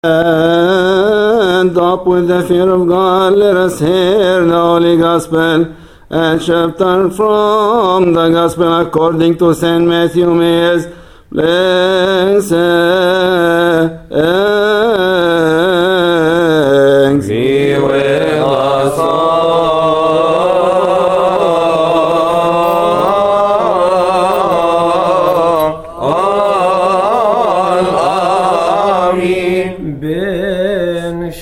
And up with the fear of God, let us hear the Holy Gospel. A chapter from the Gospel according to St. Matthew Mayes. Blessed Be with us all. Amen. بن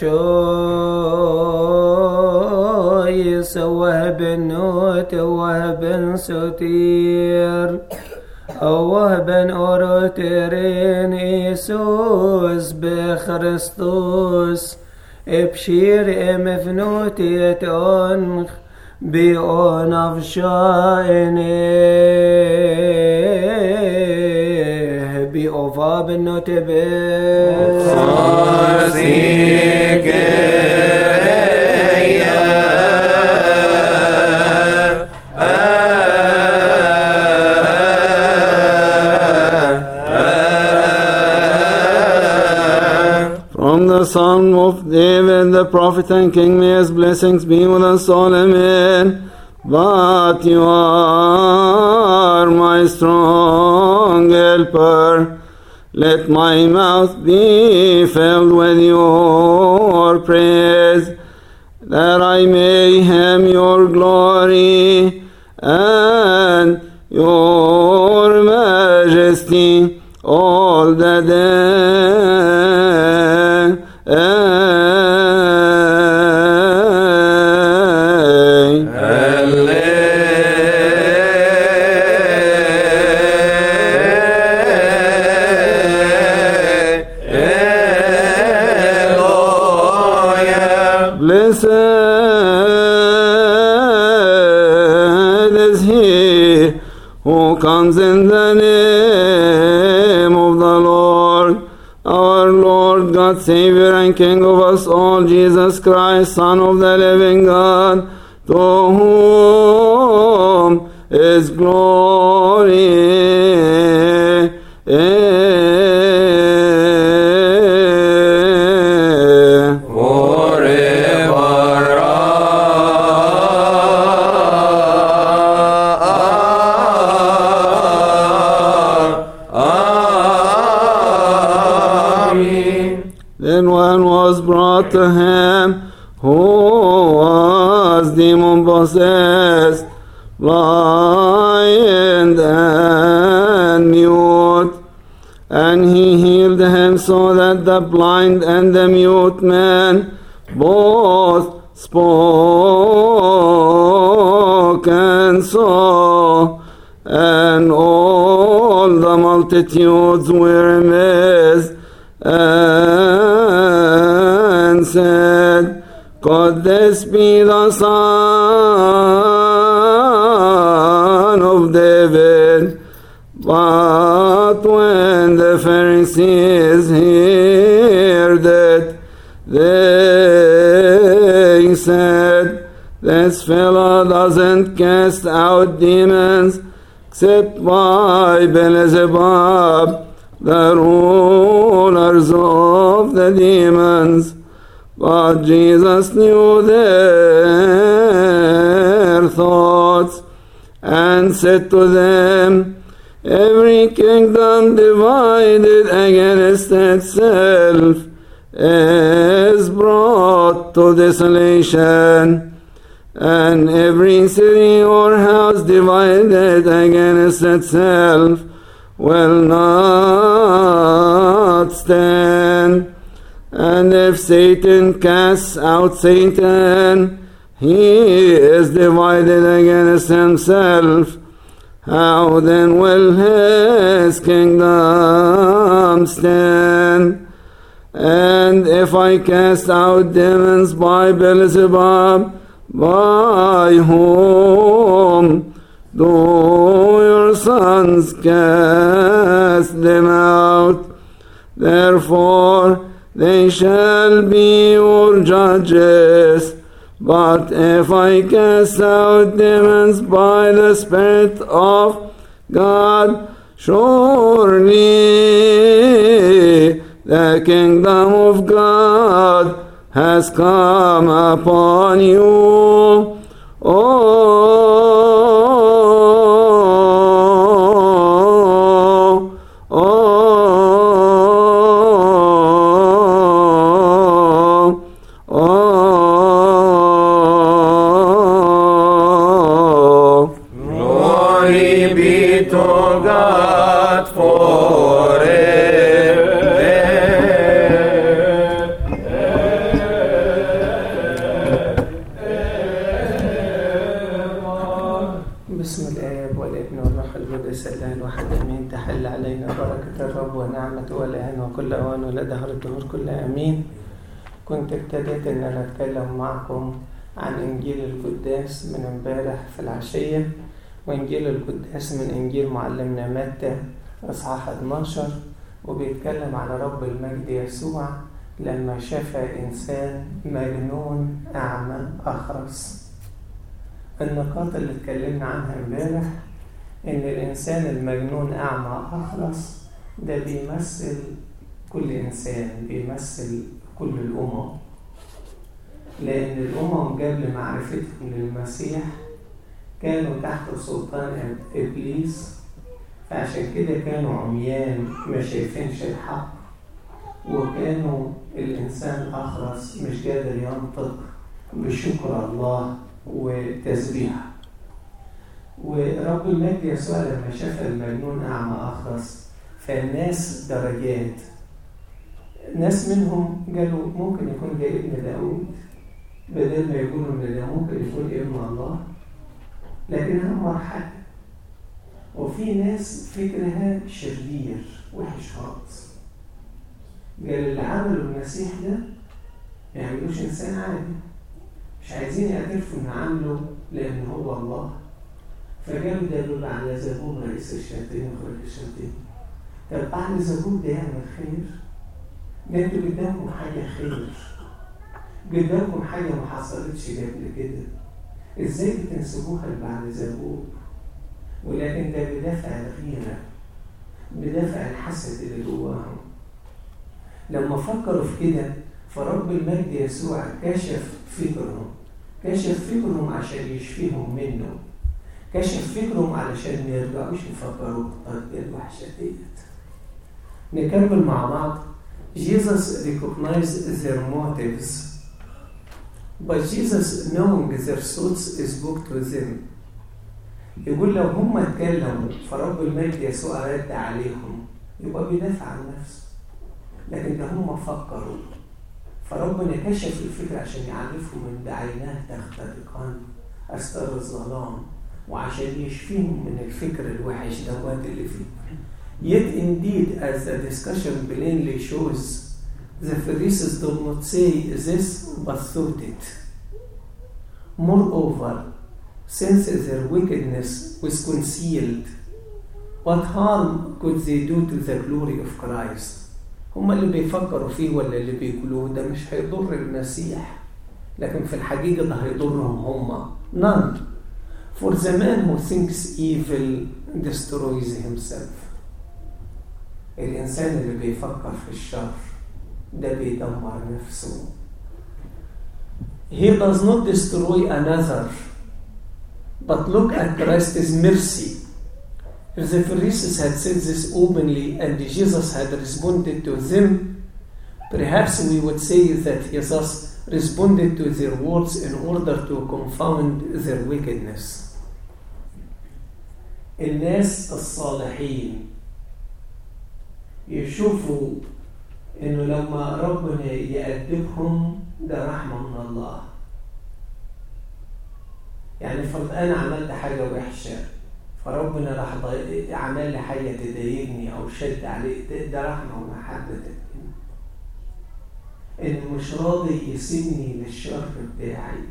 شوي سواه بن نوت واه بن ستير أوه بن أوروتيرين إيسوس بخريستوس ابشير ام فنوتيت أنخ بأون أفشاينه بأوفا بالنوتبس From the Psalm of David, the prophet and king, may his blessings be with us all, amen. But you are my strong helper. Let my mouth be filled with your praise, that I may hymn your glory and your majesty all the day. Blessed is he who comes in the name of the Lord, our Lord, God, Savior, and King of us all, Jesus Christ, Son of the living God, to whom is glory. Forever. Amen. Then one was brought to him who was demon possessed, blind and mute, and he healed him so that the blind and the mute man both spoke and saw, and all the multitudes were amazed and said, Could this be the son of David? But when the Pharisees heard it, they said, This fellow doesn't cast out demons except by Beelzebub, the rulers of the demons. But Jesus knew their thoughts and said to them, Every kingdom divided against itself is brought to desolation, and every city or house divided against itself will not stand. And if Satan casts out Satan, he is divided against himself. How then will his kingdom stand? And if I cast out demons by Beelzebub, by whom do your sons cast them out? Therefore they shall be your judges. But if I cast out demons by the Spirit of God, surely the kingdom of God has come upon you. Oh, oh, oh. Glory be to God forever. بسم الآب والابن والروح القدس الله الواحد آمين تحل علينا بركة الرب ونعمته والآن وكل أوان ولدهر الدهور كلها آمين كنت ابتديت إن أنا أتكلم معكم عن إنجيل القداس من امبارح في العشية وإنجيل القداس من إنجيل معلمنا متى إصحاح 12 وبيتكلم عن رب المجد يسوع لما شفى إنسان مجنون أعمى أخرس النقاط اللي اتكلمنا عنها امبارح ان الانسان المجنون اعمى اخرس ده بيمثل كل انسان بيمثل كل الامم لان الامم قبل معرفتهم للمسيح كانوا تحت سلطان ابليس فعشان كده كانوا عميان ما شايفينش الحق وكانوا الانسان اخرس مش قادر ينطق بشكر الله وتسبيح ورب المجد يسوع لما شاف المجنون أعمى أخرس فالناس درجات ناس منهم قالوا ممكن يكون ده ابن داود بدل ما يقولوا ان ده ممكن يكون ابن الله لكن هم مرحلة وفي ناس فكرها شرير وحش خالص قال اللي عملوا المسيح ده ما يعملوش انسان عادي مش عايزين يعترفوا ان عامله لان هو الله فجابوا دلول على زبون رئيس الشياطين وخرج الشياطين طب بعد زبون ده يعمل خير ده انتوا قدامكم حاجة خير قدامكم حاجة ما حصلتش قبل كده ازاي بتنسبوها لبعد زبون ولكن ده بدافع الغيرة بدافع الحسد اللي جواهم لما فكروا في كده فرب المجد يسوع كشف فكرهم كشف فكرهم عشان يشفيهم منه كشف فكرهم علشان ما يرجعوش يفكروا بالطريقة الوحشة ديت نكمل مع بعض Jesus recognized their motives but Jesus knowing their thoughts spoke to them يقول لو هم اتكلموا فرب المجد يسوع رد عليهم يبقى بيدافع عن نفسه لكن ده هم فكروا فربنا كشف الفكرة عشان يعرفهم ان بعيناه تخترقان أستار الظلام وعشان يشفيهم من الفكر الوحش دوت اللي فيه. Yet indeed, as the discussion plainly shows, the Pharisees do not say this but thought it. Moreover, since their wickedness was concealed, what harm could they do to the glory of Christ? هم اللي بيفكروا فيه ولا اللي بيقولوه ده مش هيضر المسيح لكن في الحقيقة ده هيضرهم هم none for the man who thinks evil destroys himself الإنسان اللي بيفكر في الشر ده بيدمر نفسه he does not destroy another but look at Christ's mercy If the Pharisees had said this openly and Jesus had responded to them, perhaps we would say that Jesus responded to their words in order to confound their wickedness. الناس الصالحين يشوفوا انه لما ربنا يأدبهم ده رحمة من الله يعني فرض انا عملت حاجة وحشة فربنا راح عمل لي حاجة تضايقني أو شد عليه ده, ده رحمة ومحبة إنه مش راضي يسيبني للشر بتاعي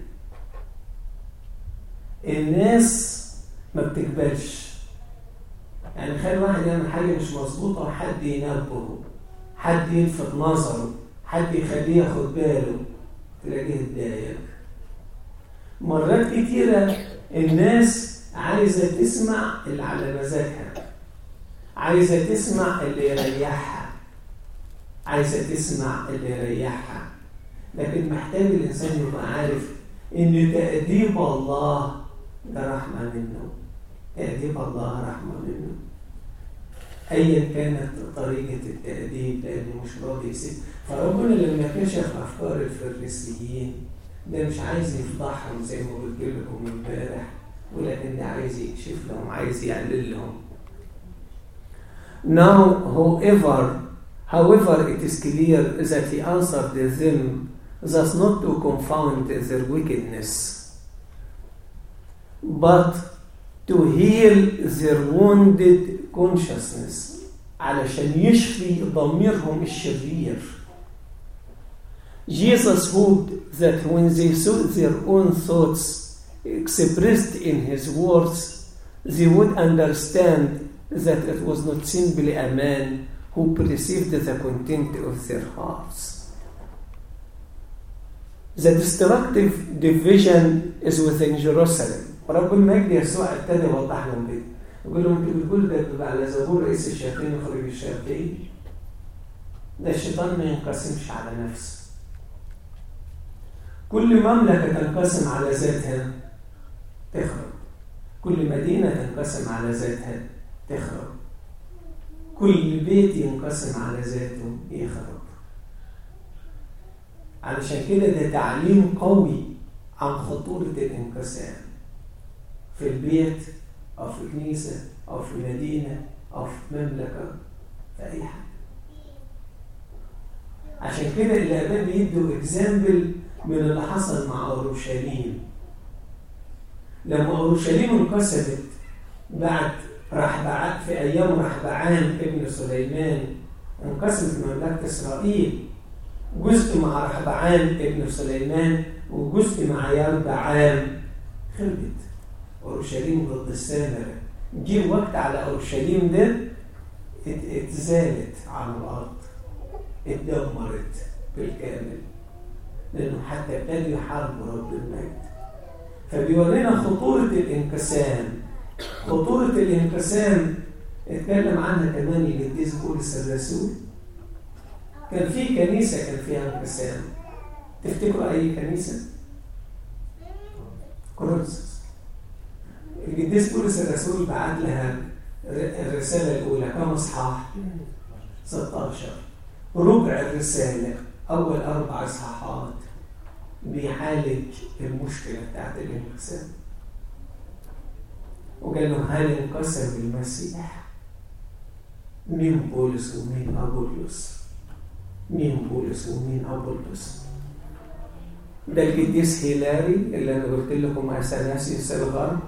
الناس ما بتقبلش يعني خلي واحد يعمل حاجة مش مظبوطة وحد ينبهه حد يلفت نظره حد يخليه ياخد باله تلاقيه اتضايق مرات كتيرة الناس عايزة تسمع اللي على مزاجها عايزة تسمع اللي يريحها عايزة تسمع اللي يريحها لكن محتاج الإنسان يبقى عارف إن تأديب الله ده رحمة منه تأديب الله رحمة منه أيا كانت طريقة التأديب لأنه مش راضي يسيب فربنا لما كشف أفكار الفريسيين ده مش عايز يفضحهم زي ما قلت لكم امبارح ولكن ده عايز يكشف لهم عايز يعلل لهم Now, however, however, it is clear that he answered them thus not to confound their wickedness, but to heal their wounded consciousness علشان يشفي ضميرهم الشرير. Jesus hoped that when they saw their own thoughts expressed in his words, they would understand that it was not simply a man who perceived the content of their hearts. The destructive division is within Jerusalem. رب المجد يسوع ابتدى يوضح لهم كده يقول لهم انتوا بتقولوا ده بيبقى على زبور رئيس الشياطين يخرج الشياطين ده الشيطان ما ينقسمش على نفسه كل مملكة تنقسم على ذاتها تخرب كل مدينة تنقسم على ذاتها تخرب كل بيت ينقسم على ذاته يخرب علشان كده ده تعليم قوي عن خطورة الانقسام في البيت أو في كنيسة أو في مدينة أو في مملكة في أي حاجة عشان كده الآباء بيدوا اكزامبل من اللي حصل مع أورشليم لما أورشليم انقسمت بعد رحبعان في أيام رحبعان ابن سليمان انقسمت مملكة إسرائيل جزء مع رحبعان ابن سليمان وجزء مع يربعام خربت أورشليم ضد السامرة جه وقت على أورشليم ده اتزالت على الأرض اتدمرت بالكامل لأنه حتى ابتدوا يحاربوا رب المجد فبيورينا خطورة الانقسام خطورة الانقسام اتكلم عنها كمان القديس بولس الرسول كان في كنيسة كان فيها انقسام تفتكروا أي كنيسة؟ كورنثوس القديس بولس الرسول بعت لها الرسالة الأولى كم إصحاح؟ 16 ربع الرسالة أول أربع إصحاحات بيعالج المشكلة بتاعت الانقسام وقال لهم هل انقسم المسيح؟ مين بولس ومين أبولس؟ مين بولس ومين أبولس؟ ده القديس هيلاري اللي أنا قلت لكم أثناسيوس الغرب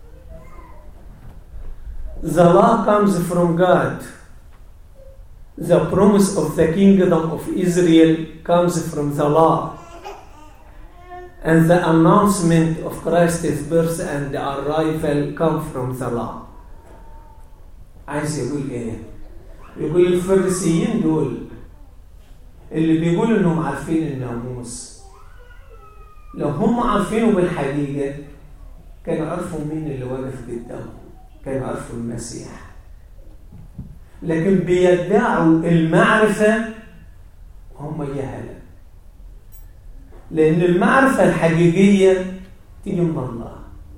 The law comes from God. The promise of the kingdom of Israel comes from the law. And the announcement of Christ's birth and arrival come from the law. عايز يقول ايه؟ يقول الفريسيين دول اللي بيقولوا انهم عارفين الناموس لو هم عارفينه بالحقيقة كانوا عرفوا مين اللي واقف قدامهم كانوا عرفوا المسيح لكن بيدعوا المعرفة هم جهلة لأن المعرفة الحقيقية تيجي من الله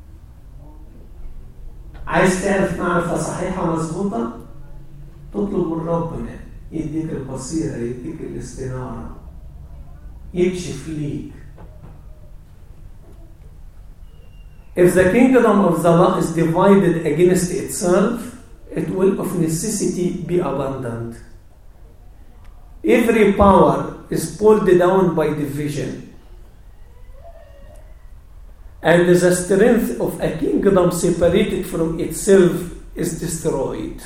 عايز تعرف معرفة صحيحة مظبوطة تطلب من ربنا يديك البصيرة يديك الاستنارة يكشف ليك If the kingdom of the law is divided against itself, it will of necessity be abandoned. Every power is pulled down by division. And the strength of a kingdom separated from itself is destroyed.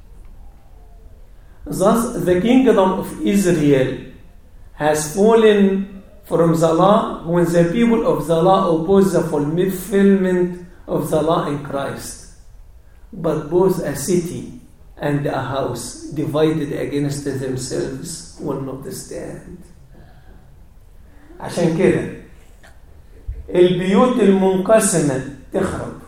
Thus, the kingdom of Israel has fallen from the law when the people of the law oppose the fulfillment of the law in Christ. But both a city and a house divided against themselves will not stand. عشان كده البيوت المنقسمة تخرب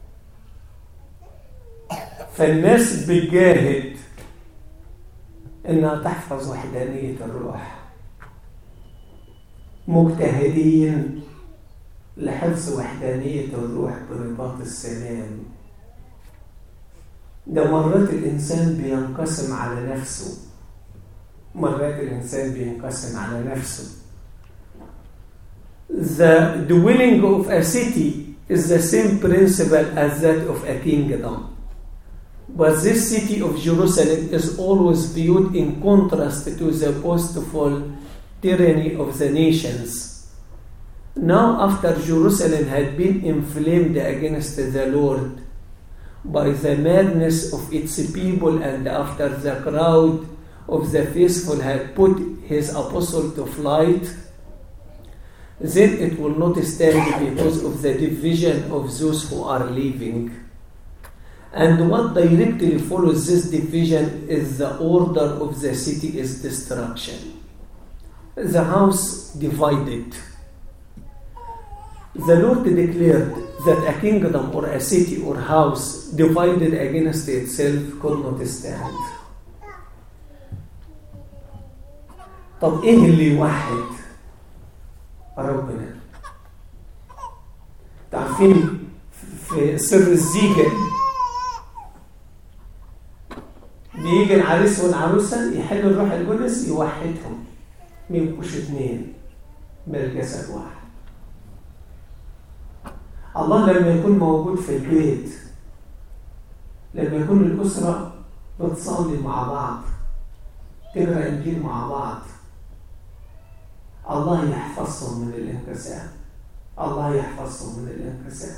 فالناس بتجاهد إنها تحفظ وحدانية الروح مجتهدين لحفظ وحدانية الروح برباط السلام ده مرات الإنسان بينقسم على نفسه مرات الإنسان بينقسم على نفسه The dwelling of a city is the same principle as that of a kingdom. But this city of Jerusalem is always viewed in contrast to the post-fall tyranny of the nations. Now, after Jerusalem had been inflamed against the Lord by the madness of its people, and after the crowd of the faithful had put his apostle to flight, then it will not stand because of the division of those who are leaving. And what directly follows this division is the order of the city is destruction. The house divided. The Lord declared that a kingdom or a city or house divided against itself could not stand. طب ايه اللي يوحد ربنا تعرفين في سر الزيجة بيجي العريس والعروسة يحلوا الروح القدس يوحدهم ما يبقوش اثنين بل جسد واحد الله لما يكون موجود في البيت لما يكون الأسرة بتصلي مع بعض تقرأ إنجيل مع بعض الله يحفظهم من الانقسام الله يحفظهم من الانقسام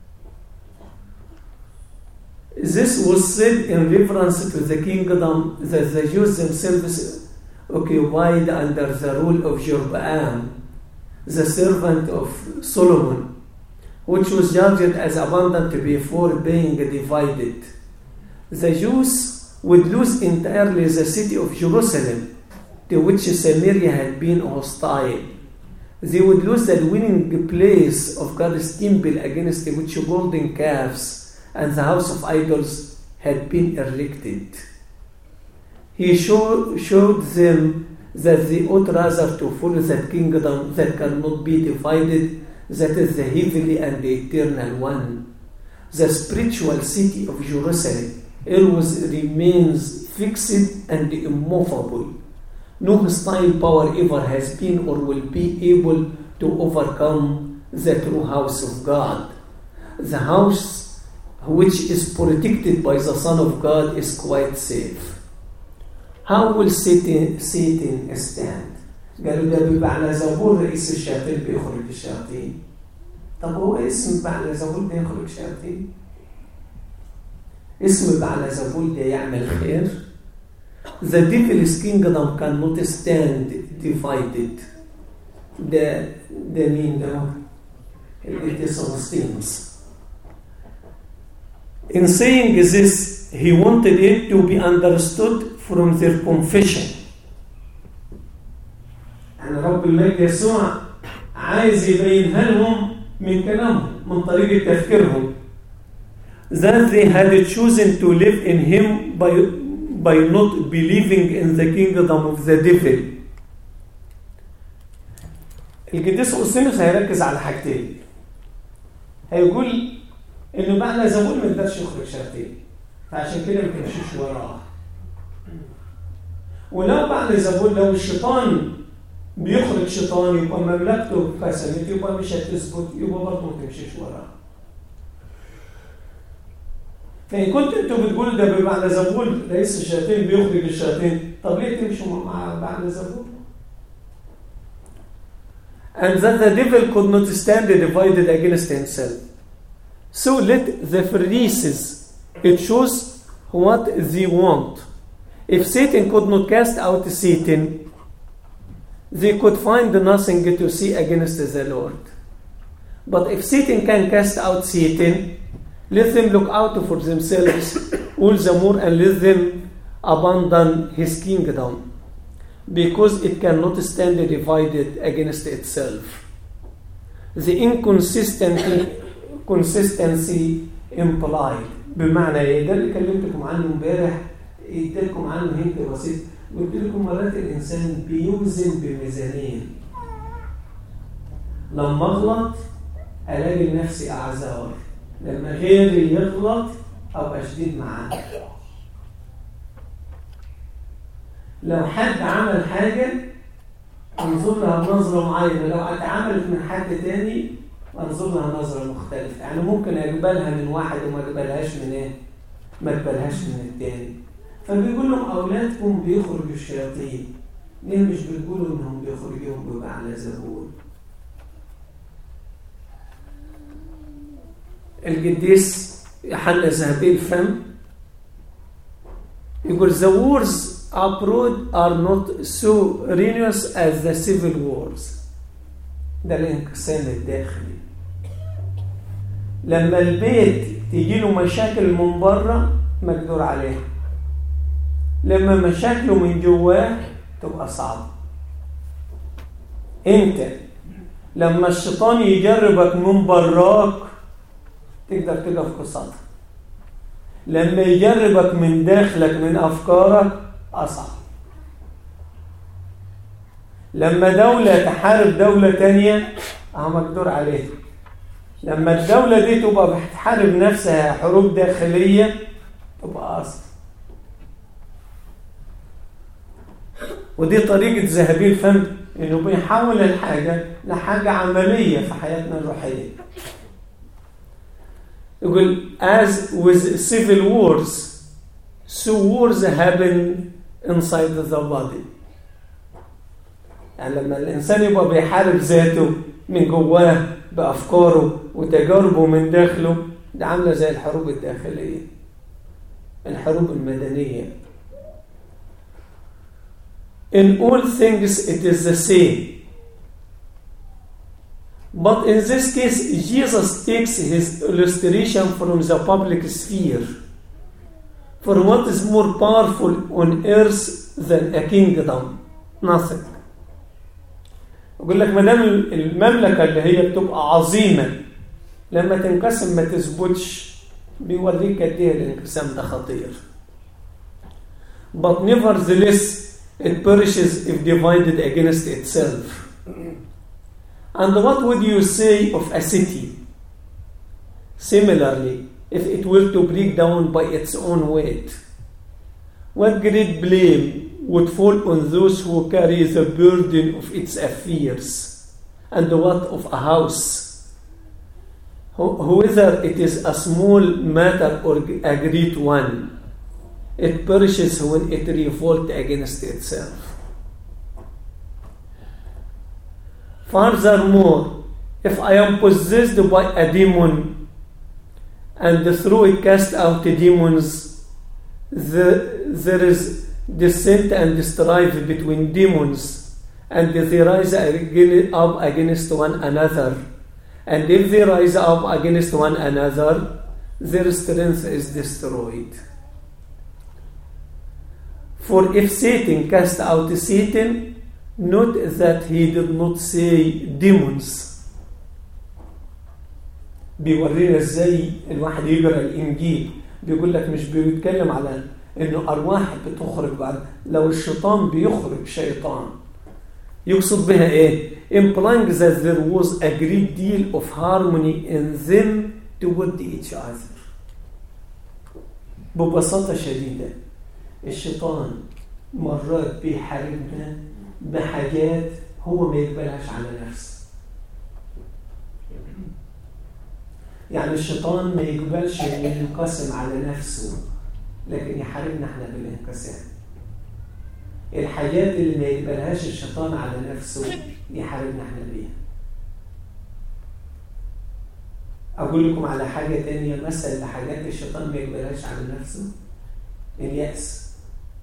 This was said in reference to the kingdom that the Jews themselves occupied under the rule of Jeroboam, the servant of Solomon, which was judged as abundant before being divided. The Jews would lose entirely the city of Jerusalem, to which Samaria had been hostile. They would lose the dwelling place of God's temple against which golden calves and the house of idols had been erected. He show, showed them that they ought rather to follow that kingdom that cannot be divided, that is the heavenly and the eternal one. The spiritual city of Jerusalem always remains fixed and immovable. No hostile power ever has been or will be able to overcome the true house of God. The house which is protected by the Son of God is quite safe. How will Satan, Satan stand? قالوا ده بيبقى على زبور رئيس الشياطين بيخرج الشياطين. طب هو اسم على زبور ده يخرج شياطين؟ اسم على زبور ده يعمل خير؟ The devil's kingdom cannot stand divided. ده ده مين ده؟ الانتصارستينز. In saying this, he wanted it to be understood from their confession. يعني رب الملك يسوع عايز يبينها لهم من كلامهم من طريقة تفكيرهم that they had chosen to live in him by, by not believing in the kingdom of the devil. القديس أوسينوس هيركز على حاجتين هيقول انه معنى زبون ما يقدرش يخرج شياطين فعشان كده ما تمشيش وراه ولو معنى زبون لو الشيطان بيخرج شيطان يبقى مملكته اتقسمت يبقى مش هتثبت يبقى برضه ما تمشيش وراه فإن كنت انتوا بتقولوا ده بمعنى زبون رئيس الشياطين بيخرج الشياطين طب ليه تمشوا مع معنى زبون؟ And that the devil could not stand divided against himself. So let the Pharisees choose what they want. If Satan could not cast out Satan, they could find nothing to say against the Lord. But if Satan can cast out Satan, let them look out for themselves all the more and let them abandon his kingdom because it cannot stand divided against itself. The inconsistency consistency implied بمعنى ايه ده اللي كلمتكم عنه امبارح اديتكم عنه هنت بسيط قلت لكم مرات الإنسان بيوزن بميزانين لما أغلط ألاقي لنفسي أعذار لما غيري يغلط أبقى شديد معاه لو حد عمل حاجة أنظر لها بنظرة معينة لو اتعملت من حد تاني أنظر لها نظرة مختلفة يعني ممكن أقبلها من واحد وما أقبلهاش من إيه؟ ما أقبلهاش من التاني فبيقول لهم أولادكم بيخرجوا الشياطين ليه مش بتقولوا إنهم بيخرجوهم بيبقى على زبون القديس يوحنا ذهبي الفم يقول the wars abroad are not so ruinous as the civil wars ده الانقسام الداخلي لما البيت تيجي له مشاكل من بره مقدور عليها لما مشاكله من جواه تبقى صعبة انت لما الشيطان يجربك من براك تقدر تقف قصادها لما يجربك من داخلك من أفكارك أصعب لما دولة تحارب دولة تانية أه مقدور عليها لما الدولة دي تبقى بتحارب نفسها حروب داخلية تبقى أصعب ودي طريقة ذهبي الفم إنه بيحول الحاجة لحاجة عملية في حياتنا الروحية يقول as with civil wars so wars happen inside the body يعني لما الإنسان يبقى بيحارب ذاته من جواه بأفكاره وتجاربه من داخله ده عاملة زي الحروب الداخلية الحروب المدنية In all things it is the same But in this case, Jesus takes his illustration from the public sphere. For what is more powerful on earth than a kingdom? Nothing. يقول لك ما دام المملكة اللي هي بتبقى عظيمة لما تنقسم ما تثبتش بيوريك قد ايه الانقسام ده خطير. But nevertheless it perishes if divided against itself. And what would you say of a city? Similarly, if it were to break down by its own weight, what great blame would fall on those who carry the burden of its affairs? And what of a house? Whether it is a small matter or a great one, it perishes when it revolts against itself. Furthermore, if I am possessed by a demon and through it cast out demons, the, there is dissent and strife between demons, and they rise up against one another. And if they rise up against one another, their strength is destroyed. For if Satan cast out Satan, note that he did not say demons. بيورينا ازاي الواحد يقرا الانجيل بيقول لك مش بيتكلم على انه ارواح بتخرج بعد لو الشيطان بيخرج شيطان يقصد بها ايه implying that there was a great deal of harmony in them toward each other ببساطة شديدة الشيطان مرات بيحاربنا بحاجات هو ما يقبلهاش على نفسه يعني الشيطان ما يقبلش ان ينقسم على نفسه لكن يحاربنا احنا بالانقسام الحاجات اللي ما يقبلهاش الشيطان على نفسه يحاربنا احنا بيها اقول لكم على حاجه تانية مثل لحاجات الشيطان ما يقبلهاش على نفسه اليأس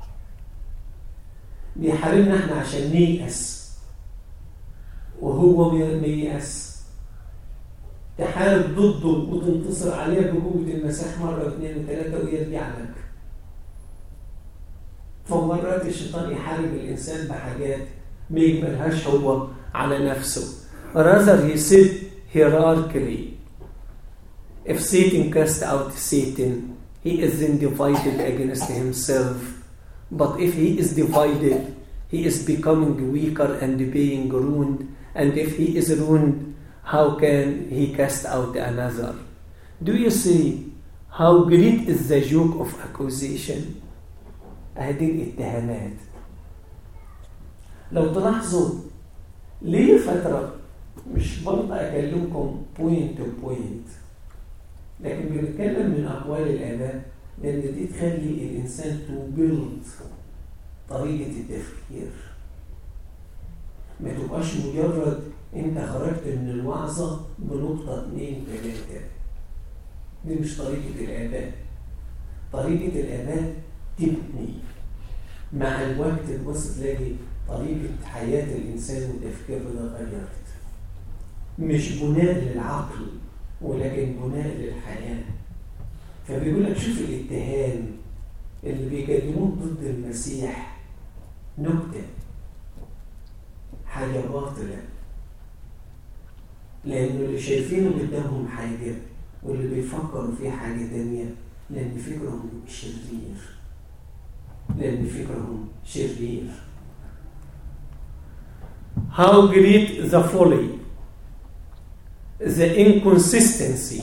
بيحاربنا احنا عشان نيأس وهو ما ييأس تحارب ضده وتنتصر عليه بقوة المسيح مرة واثنين وثلاثة ويرجع لك فمرات الشيطان يحارب الإنسان بحاجات ما يقبلهاش هو على نفسه rather he said hierarchically if Satan cast out Satan he is then divided against himself But if he is divided, he is becoming weaker and being ruined. And if he is ruined, how can he cast out another? Do you see how great is the joke of accusation? هذه الاتهامات لو تلاحظوا ليه فترة مش برضه أكلمكم بوينت تو بوينت لكن بنتكلم من أقوال الآباء لأن دي تخلي الإنسان تو بيلد طريقة التفكير ما تبقاش مجرد أنت خرجت من الوعظة بنقطة اتنين تلاتة دي مش طريقة الآباء طريقة الآباء تبني مع الوقت تبص تلاقي طريقة حياة الإنسان وتفكيره ده غيرت مش بناء للعقل ولكن بناء للحياة فبيقول لك شوف الاتهام اللي بيقدموه ضد المسيح نكتة حاجة باطلة لأنه اللي شايفينه قدامهم حاجة واللي بيفكروا فيه حاجة تانية لأن فكرهم شرير لأن فكرهم شرير How great the folly, the inconsistency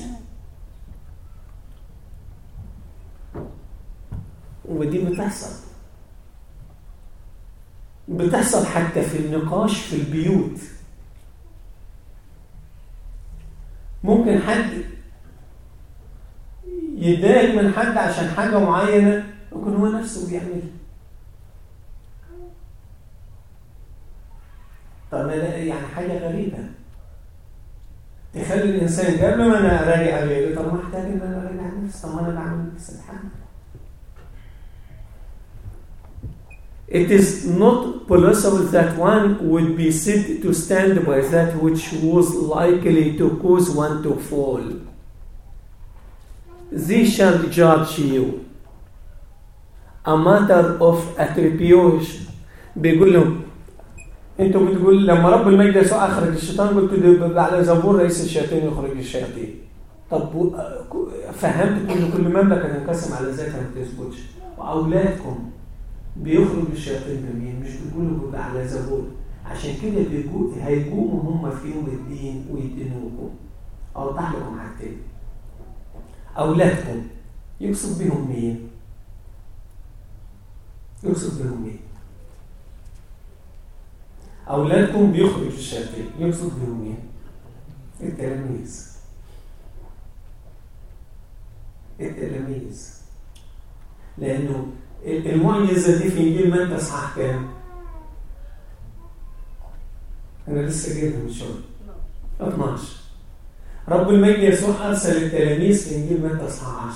ودي بتحصل بتحصل حتى في النقاش في البيوت ممكن حد يتضايق من حد عشان حاجة معينة ممكن هو نفسه بيعملها طب يعني حاجة غريبة تخلي الإنسان قبل ما أنا أراجع عليه طب ما أحتاج إن أنا أراجع نفسي طب ما أنا بعمل نفس الحاجة It is not possible that one would be said to stand by that which was likely to cause one to fall. They shall judge you. A matter of attribution. بيقول لهم انتوا بتقول لما رب المجد يسوع اخرج الشيطان قلت ده على زبور رئيس الشياطين يخرج الشياطين. طب فهمت ان كل مملكه تنقسم على ذاتها ما تثبتش واولادكم بيخرج الشياطين بمين مش بيقولوا بيبقى على زبور عشان كده بيجو هيقوموا هم في يوم الدين ويدينوكم اوضح لكم حاجتين اولادكم يقصد بهم مين يقصد بهم مين اولادكم بيخرج الشياطين يقصد بهم مين التلاميذ التلاميذ لانه المعجزه دي في انجيل متى اصحاح كام؟ انا لسه جايبها من شويه 12 رب المجد يسوع ارسل التلاميذ في انجيل متى اصحاح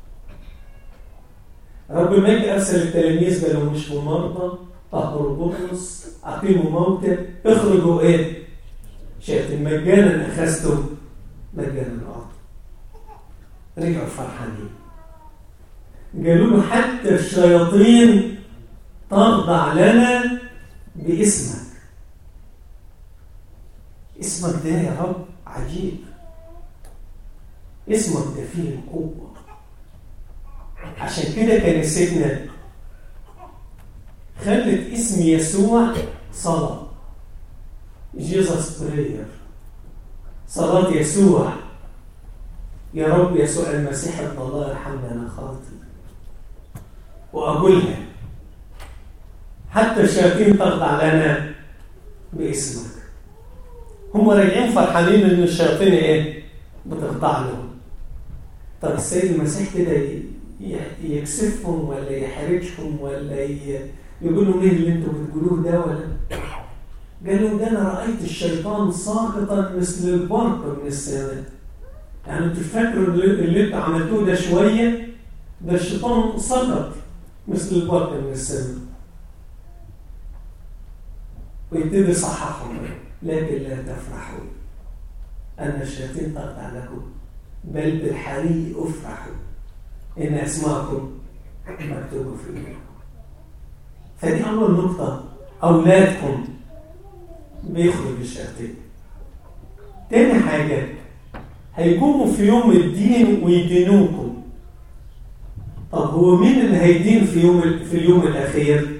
10 رب المجد ارسل التلاميذ قال لهم اشفوا مرضى طهروا بطرس اقيموا موتى اخرجوا ايه؟ شئت مجانا اخذتم مجانا اعطوا رجعوا فرحانين قالوا له حتى الشياطين تخضع لنا باسمك اسمك ده يا رب عجيب اسمك ده فيه القوة عشان كده كنيستنا خلت اسم يسوع صلاة جيزس برير صلاة يسوع يا رب يسوع المسيح ابن الله ارحمنا انا خاطئ وأقولها حتى الشياطين تخضع لنا باسمك هم راجعين فرحانين ان الشياطين ايه بتخضع لهم طب السيد المسيح كده يكسفهم ولا يحرجهم ولا يقول لهم ايه اللي انتم بتقولوه ده ولا قالوا ده انا رايت الشيطان ساقطا مثل البرق من السماء يعني انتوا فاكروا اللي انتوا عملتوه ده شويه ده الشيطان سقط مثل البرق من السماء ويبتدي يصححهم لكن لا تفرحوا أن الشياطين تخضع لكم بل بالحري افرحوا إن أسماءكم مكتوبة في الكتاب فدي أول نقطة أولادكم بيخرج الشياطين تاني حاجة هيقوموا في يوم الدين ويدينوكم طب هو مين اللي هيدين في يوم في اليوم الاخير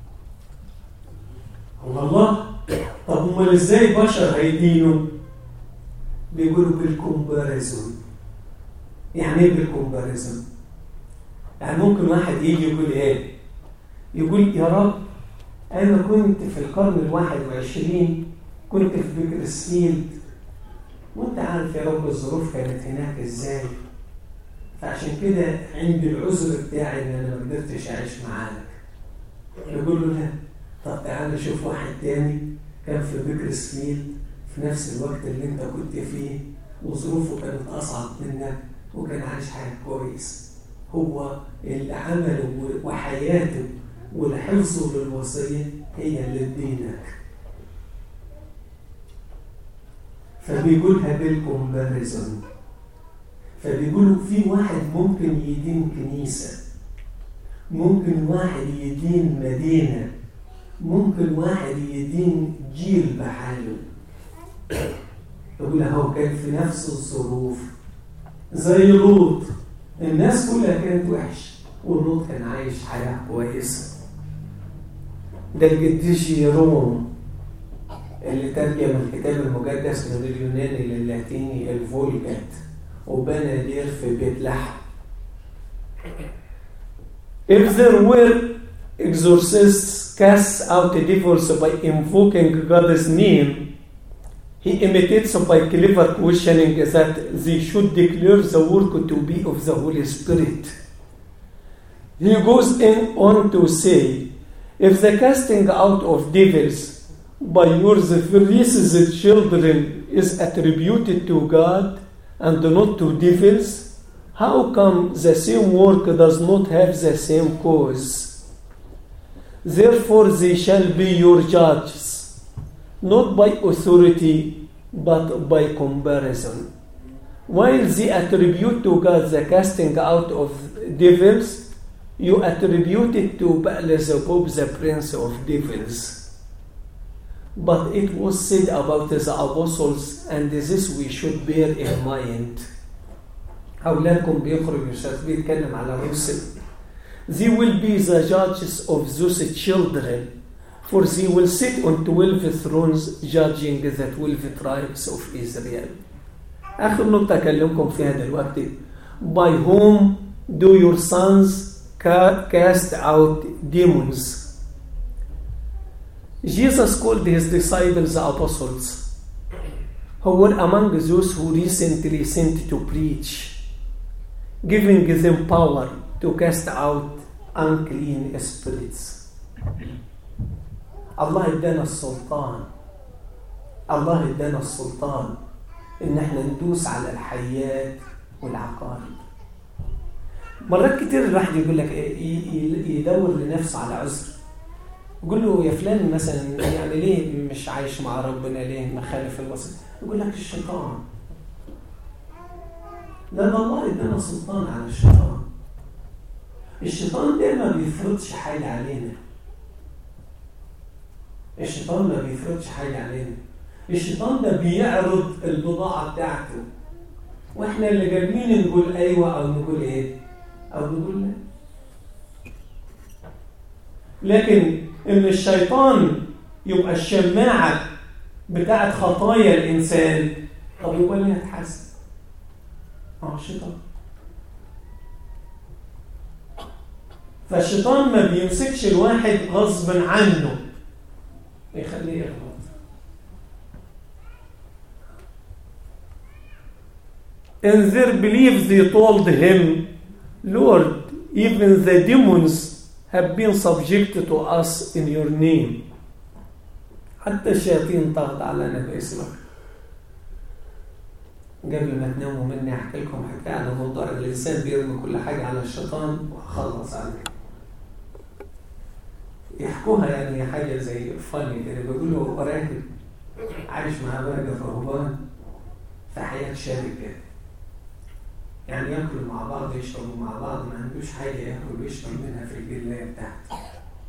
هو الله طب امال ازاي بشر هيدينوا بيقولوا بالكومباريزون يعني ايه بالكومباريزون يعني ممكن واحد يجي يقول ايه يقول يا رب انا كنت في القرن الواحد وعشرين كنت في بيكرسفيلد وانت عارف يا رب الظروف كانت هناك ازاي فعشان كده عندي العذر بتاعي ان انا ما قدرتش اعيش معاك يقول له لا طب تعالى شوف واحد تاني كان في بيكرسفيلد في نفس الوقت اللي انت كنت فيه وظروفه كانت اصعب منك وكان عايش حياه كويس هو اللي عمله وحياته والحفظ للوصيه هي اللي تدينك فبيقولها بالكومباريزون فبيقولوا في واحد ممكن يدين كنيسة ممكن واحد يدين مدينة ممكن واحد يدين جيل بحاله يقول هو كان في نفس الظروف زي لوط الناس كلها كانت وحش ولوط كان عايش حياة كويسة ده القديس جيروم اللي ترجم الكتاب المقدس من اليوناني للاتيني الفولجات وبنى دير في بيت لحم If there were exorcists cast out devils by invoking God's name, he imitates by clever questioning that they should declare the work to be of the Holy Spirit. He goes in on to say, if the casting out of devils by yours releases children is attributed to God and not to devils, how come the same work does not have the same cause? Therefore, they shall be your judges, not by authority, but by comparison. While they attribute to God the casting out of devils, you attribute it to Beelzebub, the prince of devils. But it was said about the apostles, and this we should bear in mind. أولادكم بيخرج الشيخ بيتكلم على الرسل. They will be the judges of those children, for they will sit on twelve thrones judging the twelve tribes of Israel. آخر نقطة أكلمكم فيها دلوقتي. By whom do your sons cast out demons? Jesus called his disciples apostles, who were among those who recently sent to preach, giving them power to cast out unclean spirits. الله ادانا السلطان الله ادانا السلطان ان احنا ندوس على الحيات والعقارب مرات كتير الواحد يقول لك يدور لنفسه على عذر يقول له يا فلان مثلا يعني ليه مش عايش مع ربنا ليه مخالف الوصف يقول لك الشيطان لأن الله ادانا سلطان على الشيطان الشيطان ده ما بيفرضش حاجة علينا الشيطان ما بيفرضش حاجة علينا الشيطان ده بيعرض البضاعة بتاعته واحنا اللي جايبين نقول ايوه او نقول ايه او نقول لا لكن ان الشيطان يبقى الشماعة بتاعت خطايا الانسان طب يبقى ليه هتحاسب اه الشيطان فالشيطان ما بيمسكش الواحد غصب عنه يخليه يغلط In their belief they told him, Lord, even the demons have been subjected to us in your name. حتى الشياطين طغت علينا باسمك. قبل ما تناموا مني احكي لكم حكايه عن موضوع الانسان بيرمي كل حاجه على الشيطان وخلص عليه. يحكوها يعني حاجه زي فاني كده بيقولوا راكب عايش مع باقي الرهبان في حياه شركه. يعني ياكلوا مع بعض يشربوا مع بعض ما عندوش حاجه ياكل ويشرب منها في الجلايه بتاعته.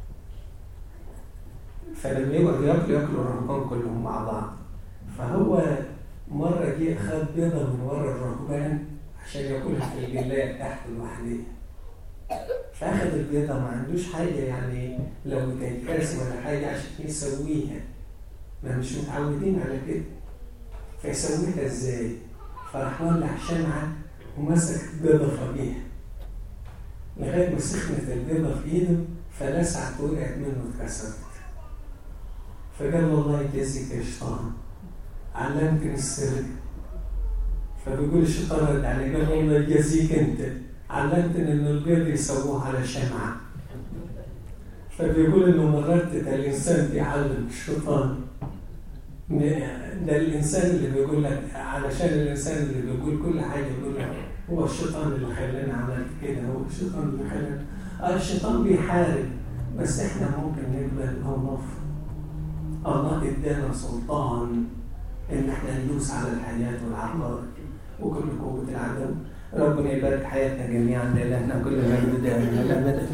فلما يقعدوا ياكلوا ياكلوا الرهبان كلهم مع بعض. فهو مرة جه خد بيضة من ورا الرهبان عشان ياكلها في الجلاية بتاعته لوحديه. فاخد البيضة ما عندوش حاجة يعني لو تتكاس ولا حاجة عشان يسويها ما مش متعودين على كده فيسويها ازاي؟ فراح ولع شمعة ومسك بيضة فوقيها لغاية ما سخنت البيضة في ايده فلسعت وقعت منه اتكسرت فقال والله يجازيك يا شيطان علمتني السر فبيقول الشيطان رد عليه قال والله يجازيك انت علمتني ان البيض يسووه على شمعة فبيقول انه مرات ده الانسان بيعلم الشيطان ده الانسان اللي بيقول لك علشان الانسان اللي بيقول كل حاجه يقول لك هو الشيطان اللي خلاني عملت كده هو الشيطان اللي خلاني آه الشيطان بيحارب بس احنا ممكن نقبل او نرفض الله ادانا سلطان ان احنا ندوس على الحياه والعقارب وكل قوه العدو ربنا يبارك حياتنا جميعا لإلهنا كل مجد دائما الابد